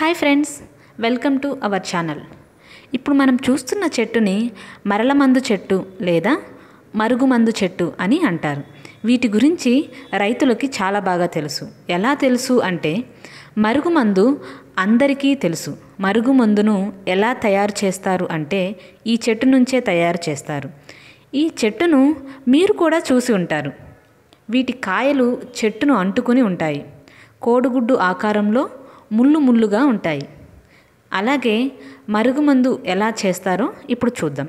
hi friends welcome to our channel ఇప్పుడు మనం చూస్తున్న చెట్టుని మరలమందు చెట్టు లేదా మరుగుమందు చెట్టు అని అంటారు వీటి గురించి రైతులకి చాలా బాగా తెలుసు ఎలా తెలుసు అంటే మరుగుమందు అందరికీ తెలుసు మరుగుమందును ఎలా తయారు చేస్తారు అంటే ఈ చెట్టు నుంచే తయారు చేస్తారు ఈ చెట్టును మీరు కూడా చూసి ఉంటారు వీటి కాయలు చెట్టును అంటుకుని ఉంటాయి కోడిగుడ్డు ఆకారంలో ముళ్ళు ముళ్ళుగా ఉంటాయి అలాగే మరుగుమందు ఎలా చేస్తారో ఇప్పుడు చూద్దాం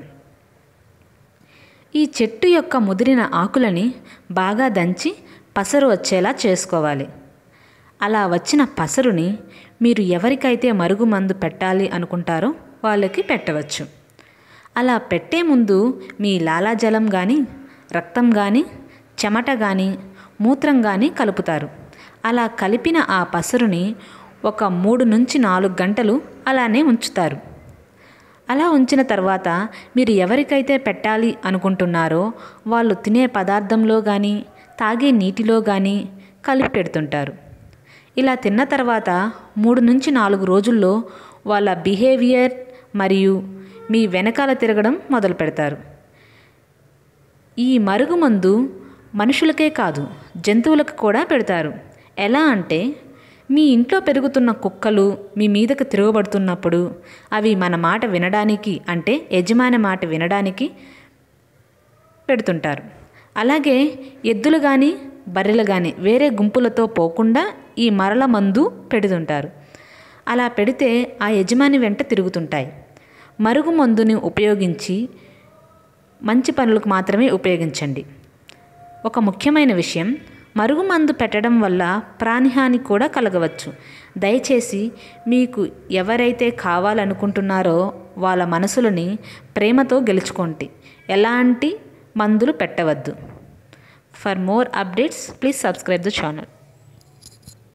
ఈ చెట్టు యొక్క ముదిరిన ఆకులని బాగా దంచి పసరు వచ్చేలా చేసుకోవాలి అలా వచ్చిన పసరుని మీరు ఎవరికైతే మరుగుమందు పెట్టాలి అనుకుంటారో వాళ్ళకి పెట్టవచ్చు అలా పెట్టే ముందు మీ లాలాజలం కానీ రక్తం కానీ చెమట కానీ మూత్రం కానీ కలుపుతారు అలా కలిపిన ఆ పసరుని ఒక మూడు నుంచి నాలుగు గంటలు అలానే ఉంచుతారు అలా ఉంచిన తర్వాత మీరు ఎవరికైతే పెట్టాలి అనుకుంటున్నారో వాళ్ళు తినే పదార్థంలో కానీ తాగే నీటిలో కానీ కలిపి పెడుతుంటారు ఇలా తిన్న తర్వాత మూడు నుంచి నాలుగు రోజుల్లో వాళ్ళ బిహేవియర్ మరియు మీ వెనకాల తిరగడం మొదలు పెడతారు ఈ మరుగుమందు మనుషులకే కాదు జంతువులకు కూడా పెడతారు ఎలా అంటే మీ ఇంట్లో పెరుగుతున్న కుక్కలు మీ మీదకు తిరగబడుతున్నప్పుడు అవి మన మాట వినడానికి అంటే యజమాని మాట వినడానికి పెడుతుంటారు అలాగే ఎద్దులు కానీ బర్రెలు కానీ వేరే గుంపులతో పోకుండా ఈ మరల మందు పెడుతుంటారు అలా పెడితే ఆ యజమాని వెంట తిరుగుతుంటాయి మరుగు మందుని ఉపయోగించి మంచి పనులకు మాత్రమే ఉపయోగించండి ఒక ముఖ్యమైన విషయం మరుగుమందు పెట్టడం వల్ల ప్రాణహాని కూడా కలగవచ్చు దయచేసి మీకు ఎవరైతే కావాలనుకుంటున్నారో వాళ్ళ మనసులని ప్రేమతో గెలుచుకోండి ఎలాంటి మందులు పెట్టవద్దు for more updates please subscribe the channel